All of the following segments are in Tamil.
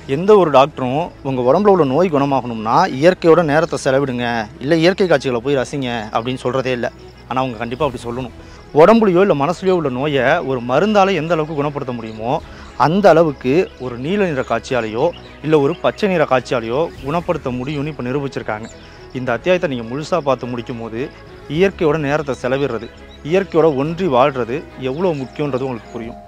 எந்த ஒரு டாக்டரும் உங்கள் உடம்புல உள்ள நோய் குணமாகணும்னா இயற்கையோட நேரத்தை செலவிடுங்க இல்லை இயற்கை காட்சிகளை போய் ரசிங்க அப்படின்னு சொல்கிறதே இல்லை ஆனால் அவங்க கண்டிப்பாக அப்படி சொல்லணும் உடம்புலையோ இல்லை மனசுலையோ உள்ள நோயை ஒரு மருந்தால் எந்த அளவுக்கு குணப்படுத்த முடியுமோ அந்த அளவுக்கு ஒரு நீல நிற காட்சியாலேயோ இல்லை ஒரு பச்சை நிற காட்சியாலேயோ குணப்படுத்த முடியும்னு இப்போ நிரூபிச்சிருக்காங்க இந்த அத்தியாயத்தை நீங்கள் முழுசாக பார்த்து முடிக்கும் போது இயற்கையோட நேரத்தை செலவிடுறது இயற்கையோட ஒன்றி வாழ்கிறது எவ்வளோ முக்கியன்றது உங்களுக்கு புரியும்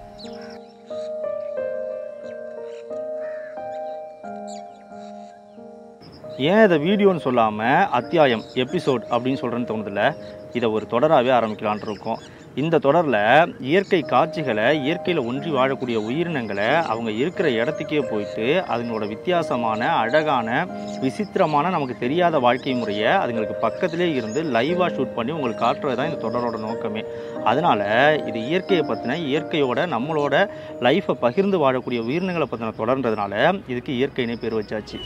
ஏன் இதை வீடியோன்னு சொல்லாமல் அத்தியாயம் எபிசோட் அப்படின்னு சொல்கிறேன்னு தோணுதில்ல இதை ஒரு தொடராகவே ஆரம்பிக்கலான் இருக்கோம் இந்த தொடரில் இயற்கை காட்சிகளை இயற்கையில் ஒன்றி வாழக்கூடிய உயிரினங்களை அவங்க இருக்கிற இடத்துக்கே போயிட்டு அதுங்களோட வித்தியாசமான அழகான விசித்திரமான நமக்கு தெரியாத வாழ்க்கை முறையை அதுங்களுக்கு பக்கத்திலே இருந்து லைவாக ஷூட் பண்ணி உங்களுக்கு காட்டுறது தான் இந்த தொடரோட நோக்கமே அதனால் இது இயற்கையை பற்றின இயற்கையோட நம்மளோட லைஃப்பை பகிர்ந்து வாழக்கூடிய உயிரினங்களை பற்றின தொடர்ன்றதுனால இதுக்கு இயற்கைனே பேர் வச்சாச்சு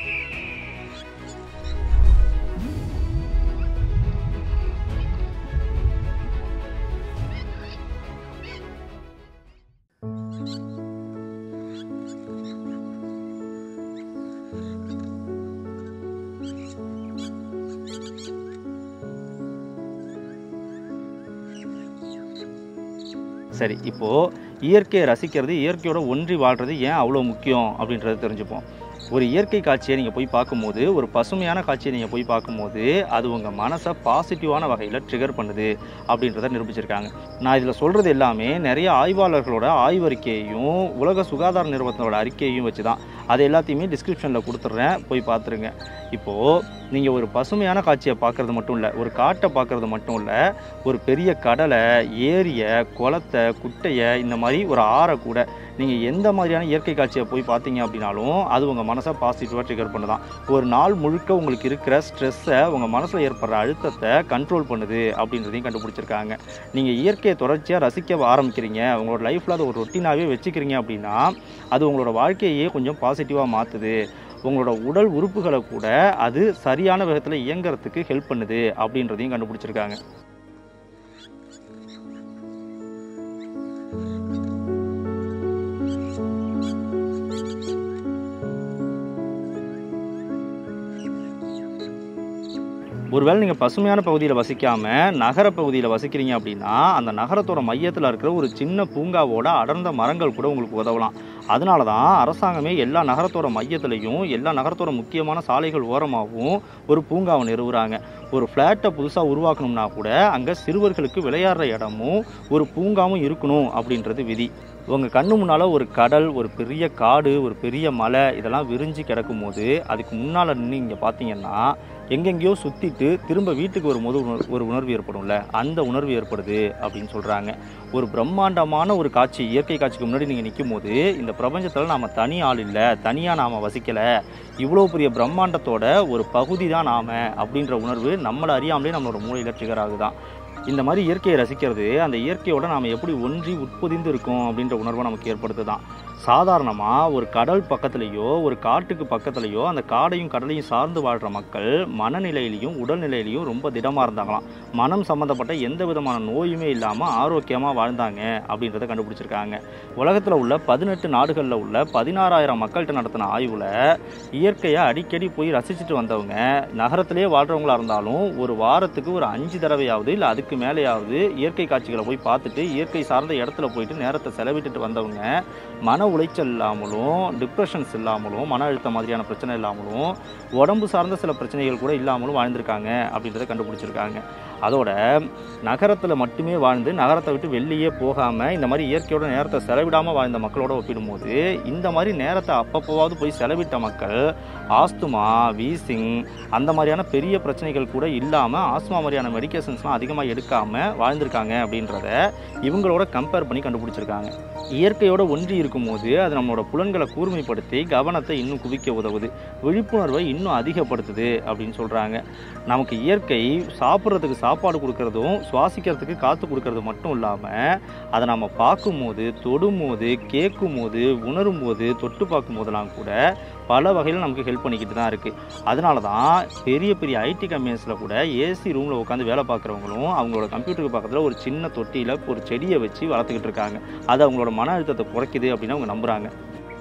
சரி இப்போது இயற்கையை ரசிக்கிறது இயற்கையோட ஒன்றி வாழ்றது ஏன் அவ்வளோ முக்கியம் அப்படின்றத தெரிஞ்சுப்போம் ஒரு இயற்கை காட்சியை நீங்கள் போய் பார்க்கும்போது ஒரு பசுமையான காட்சியை நீங்கள் போய் பார்க்கும்போது அது உங்கள் மனசை பாசிட்டிவான வகையில் ட்ரிகர் பண்ணுது அப்படின்றத நிரூபிச்சிருக்காங்க நான் இதில் சொல்கிறது எல்லாமே நிறைய ஆய்வாளர்களோட ஆய்வறிக்கையையும் உலக சுகாதார நிறுவனத்தோட அறிக்கையையும் வச்சு தான் அது எல்லாத்தையுமே டிஸ்கிரிப்ஷனில் கொடுத்துட்றேன் போய் பார்த்துருங்க இப்போது நீங்கள் ஒரு பசுமையான காட்சியை பார்க்குறது மட்டும் இல்லை ஒரு காட்டை பார்க்குறது மட்டும் இல்லை ஒரு பெரிய கடலை ஏரியை குளத்தை குட்டையை இந்த மாதிரி ஒரு ஆறை கூட நீங்கள் எந்த மாதிரியான இயற்கை காட்சியை போய் பார்த்தீங்க அப்படின்னாலும் அது உங்கள் மனசை பாசிட்டிவாக ட்ரிகர் பண்ணுதான் ஒரு நாள் முழுக்க உங்களுக்கு இருக்கிற ஸ்ட்ரெஸ்ஸை உங்கள் மனசில் ஏற்படுற அழுத்தத்தை கண்ட்ரோல் பண்ணுது அப்படின்றதையும் கண்டுபிடிச்சிருக்காங்க நீங்கள் இயற்கையை தொடர்ச்சியாக ரசிக்க ஆரம்பிக்கிறீங்க உங்களோட லைஃப்பில் அதை ஒரு ரொட்டீனாகவே வச்சுக்கிறீங்க அப்படின்னா அது உங்களோட வாழ்க்கையே கொஞ்சம் பாசிட்டிவாக மாற்றுது உங்களோட உடல் உறுப்புகளை கூட அது சரியான விதத்தில் இயங்குறதுக்கு ஹெல்ப் பண்ணுது அப்படின்றதையும் கண்டுபிடிச்சிருக்காங்க ஒருவேளை நீங்கள் பசுமையான பகுதியில் வசிக்காமல் நகர பகுதியில் வசிக்கிறீங்க அப்படின்னா அந்த நகரத்தோட மையத்தில் இருக்கிற ஒரு சின்ன பூங்காவோட அடர்ந்த மரங்கள் கூட உங்களுக்கு உதவலாம் அதனால தான் அரசாங்கமே எல்லா நகரத்தோட மையத்துலையும் எல்லா நகரத்தோட முக்கியமான சாலைகள் ஓரமாகவும் ஒரு பூங்காவை நிறுவுறாங்க ஒரு ஃப்ளாட்டை புதுசாக உருவாக்கணும்னா கூட அங்கே சிறுவர்களுக்கு விளையாடுற இடமும் ஒரு பூங்காவும் இருக்கணும் அப்படின்றது விதி உங்கள் கண்ணு முன்னால் ஒரு கடல் ஒரு பெரிய காடு ஒரு பெரிய மலை இதெல்லாம் விரிஞ்சு கிடக்கும் போது அதுக்கு முன்னால் நின்று இங்கே பார்த்தீங்கன்னா எங்கெங்கேயோ சுற்றிட்டு திரும்ப வீட்டுக்கு வரும்போது உணர் ஒரு உணர்வு ஏற்படும்ல அந்த உணர்வு ஏற்படுது அப்படின்னு சொல்கிறாங்க ஒரு பிரம்மாண்டமான ஒரு காட்சி இயற்கை காட்சிக்கு முன்னாடி நீங்கள் நிற்கும் போது இந்த பிரபஞ்சத்தில் நாம் தனி ஆள் இல்லை தனியாக நாம் வசிக்கலை இவ்வளோ பெரிய பிரம்மாண்டத்தோட ஒரு பகுதி தான் நாம் அப்படின்ற உணர்வு நம்மளை அறியாமலே நம்மளோட மூளையில் ட்ரிகர் ஆகுதான் இந்த மாதிரி இயற்கையை ரசிக்கிறது அந்த இயற்கையோட நாம் எப்படி ஒன்றி உட்பொதிந்து இருக்கோம் அப்படின்ற உணர்வை நமக்கு ஏற்படுத்துதான் சாதாரணமாக ஒரு கடல் பக்கத்துலேயோ ஒரு காட்டுக்கு பக்கத்துலேயோ அந்த காடையும் கடலையும் சார்ந்து வாழ்கிற மக்கள் மனநிலையிலையும் உடல்நிலையிலையும் ரொம்ப திடமாக இருந்தாங்களாம் மனம் சம்மந்தப்பட்ட எந்த விதமான நோயுமே இல்லாமல் ஆரோக்கியமாக வாழ்ந்தாங்க அப்படின்றத கண்டுபிடிச்சிருக்காங்க உலகத்தில் உள்ள பதினெட்டு நாடுகளில் உள்ள பதினாறாயிரம் மக்கள்கிட்ட நடத்தின ஆய்வில் இயற்கையை அடிக்கடி போய் ரசிச்சுட்டு வந்தவங்க நகரத்திலே வாழ்கிறவங்களா இருந்தாலும் ஒரு வாரத்துக்கு ஒரு அஞ்சு தடவையாவது இல்லை அதுக்கு மேலேயாவது இயற்கை காட்சிகளை போய் பார்த்துட்டு இயற்கை சார்ந்த இடத்துல போயிட்டு நேரத்தை செலவிட்டுட்டு வந்தவங்க மன உளைச்சல் இல்லாமலும் டிப்ரெஷன்ஸ் இல்லாமலும் மன அழுத்தம் மாதிரியான பிரச்சனை இல்லாமலும் உடம்பு சார்ந்த சில பிரச்சனைகள் கூட இல்லாமலும் வாழ்ந்திருக்காங்க அப்படின்றத கண்டுபிடிச்சிருக்காங்க அதோட நகரத்தில் மட்டுமே வாழ்ந்து நகரத்தை விட்டு வெளியே போகாமல் இந்த மாதிரி இயற்கையோட நேரத்தை செலவிடாமல் வாழ்ந்த மக்களோட ஒப்பிடும்போது இந்த மாதிரி நேரத்தை அப்பப்போவாவது போய் செலவிட்ட மக்கள் ஆஸ்துமா வீசிங் அந்த மாதிரியான பெரிய பிரச்சனைகள் கூட இல்லாமல் ஆஸ்துமா மாதிரியான மெடிக்கேஷன்ஸ்லாம் அதிகமாக எடுக்காமல் வாழ்ந்திருக்காங்க அப்படின்றத இவங்களோட கம்பேர் பண்ணி கண்டுபிடிச்சிருக்காங்க இயற்கையோட ஒன்றி இருக்கும்போது அது நம்மளோட புலன்களை கூர்மைப்படுத்தி கவனத்தை இன்னும் குவிக்க உதவுது விழிப்புணர்வை இன்னும் அதிகப்படுத்துது அப்படின்னு சொல்கிறாங்க நமக்கு இயற்கை சாப்பிட்றதுக்கு சாப்பாடு கொடுக்கறதும் சுவாசிக்கிறதுக்கு காற்று கொடுக்கறது மட்டும் இல்லாமல் அதை நம்ம பார்க்கும்போது தொடும்போது கேட்கும்போது உணரும் போது தொட்டு பார்க்கும் போதெல்லாம் கூட பல வகையில் நமக்கு ஹெல்ப் பண்ணிக்கிட்டு தான் இருக்குது அதனால தான் பெரிய பெரிய ஐடி கம்பெனிஸில் கூட ஏசி ரூமில் உட்காந்து வேலை பார்க்குறவங்களும் அவங்களோட கம்ப்யூட்டருக்கு பக்கத்தில் ஒரு சின்ன தொட்டியில் ஒரு செடியை வச்சு வளர்த்துக்கிட்டு இருக்காங்க அது அவங்களோட மன அழுத்தத்தை குறைக்குது அப்படின்னு அவங்க நம்புகிறாங்க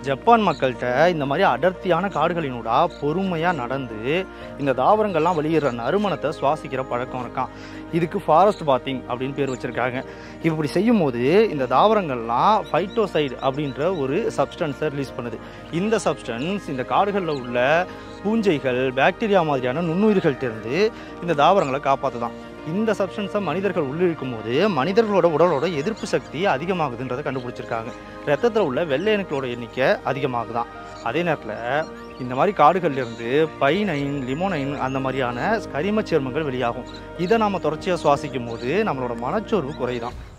ஜப்பான் மக்கள்கிட்ட இந்த மாதிரி அடர்த்தியான காடுகளினூடா பொறுமையாக நடந்து இந்த தாவரங்கள்லாம் வெளியிடுற நறுமணத்தை சுவாசிக்கிற பழக்கம் இருக்கான் இதுக்கு ஃபாரஸ்ட் பாத்திங் அப்படின்னு பேர் வச்சுருக்காங்க இப்படி செய்யும்போது இந்த தாவரங்கள்லாம் ஃபைட்டோசைடு அப்படின்ற ஒரு சப்ஸ்டன்ஸை ரிலீஸ் பண்ணுது இந்த சப்ஸ்டன்ஸ் இந்த காடுகளில் உள்ள பூஞ்சைகள் பாக்டீரியா மாதிரியான நுண்ணுயிர்கள்ட்ட இருந்து இந்த தாவரங்களை காப்பாற்றுதான் இந்த சப்ஸ்டன்ஸை மனிதர்கள் உள்ளிழுக்கும் போது மனிதர்களோட உடலோட எதிர்ப்பு சக்தி அதிகமாகுதுன்றதை கண்டுபிடிச்சிருக்காங்க ரத்தத்தில் உள்ள வெள்ளை அணுக்களோட எண்ணிக்கை அதிகமாகுதான் அதே நேரத்தில் இந்த மாதிரி காடுகள்ல இருந்து பைனைன் லிமோனைன் அந்த மாதிரியான கரிமச் சேர்மங்கள் வெளியாகும் இதை நாம் தொடர்ச்சியாக சுவாசிக்கும் போது நம்மளோட மனச்சோர்வு குறையுதான்